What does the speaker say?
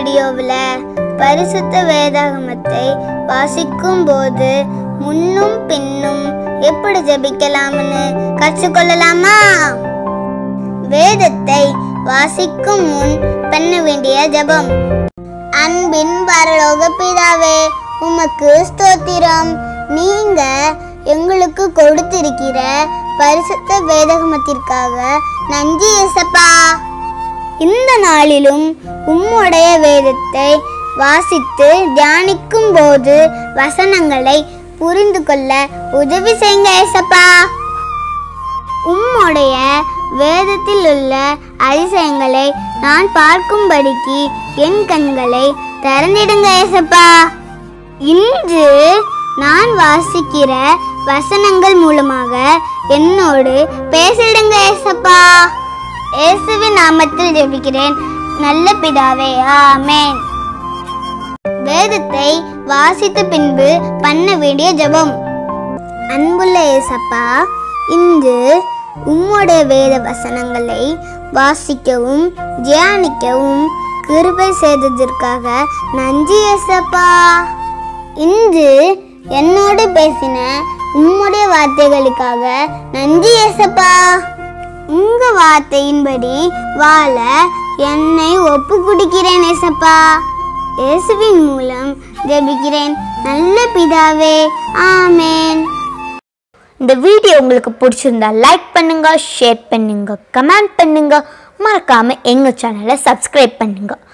வீடியோவில் பரிசுத்த வேதாகமத்தை வாசிக்கும் போது முன்னும் பின்னும் எப்படி ஜெபிக்கலாம்னு கற்றுக்கொள்ளலாமா வேதத்தை வாசிக்கும் முன் பண்ண வேண்டிய ஜெபம் அன்பின் பரலோக பிதாவே உமக்கு ஸ்தோத்திரம் நீங்க எங்களுக்கு கொடுத்திருக்கிற பரிசுத்த வேதகமத்திற்காக நன்றி ஏசப்பா இந்த நாளிலும் உம்முடைய வேதத்தை வாசித்து தியானிக்கும் போது வசனங்களை புரிந்து கொள்ள உதவி செய்யுங்க ஏசப்பா உம்முடைய வேதத்தில் உள்ள அதிசயங்களை நான் பார்க்கும்படிக்கு என் கண்களை திறந்திடுங்க ஏசப்பா இன்று நான் வாசிக்கிற வசனங்கள் மூலமாக என்னோடு பேசிடுங்க ஏசப்பா இயேசுவின் நாமத்தில் ஜெபிக்கிறேன் நல்ல பிதாவே ஆமென் வேதத்தை வாசித்த பின்பு பண்ண வேண்டிய ஜெபம் அன்புள்ள ஏசப்பா இன்று உம்முடைய வேத வசனங்களை வாசிக்கவும் தியானிக்கவும் கிருபை செய்ததற்காக நன்றி ஏசப்பா இன்று என்னோடு பேசின உம்முடைய வார்த்தைகளுக்காக நன்றி ஏசப்பா உங்க வார்த்தையின்படி வாழ என்னை ஒப்பு கொடுக்கிறேன் ஏசப்பா இயேசுவின் மூலம் ஜெபிக்கிறேன் நல்ல பிதாவே ஆமென் இந்த வீடியோ உங்களுக்கு பிடிச்சிருந்தா லைக் பண்ணுங்க ஷேர் பண்ணுங்க கமெண்ட் பண்ணுங்க மறக்காம எங்க சேனலை சப்ஸ்கிரைப் பண்ணுங்க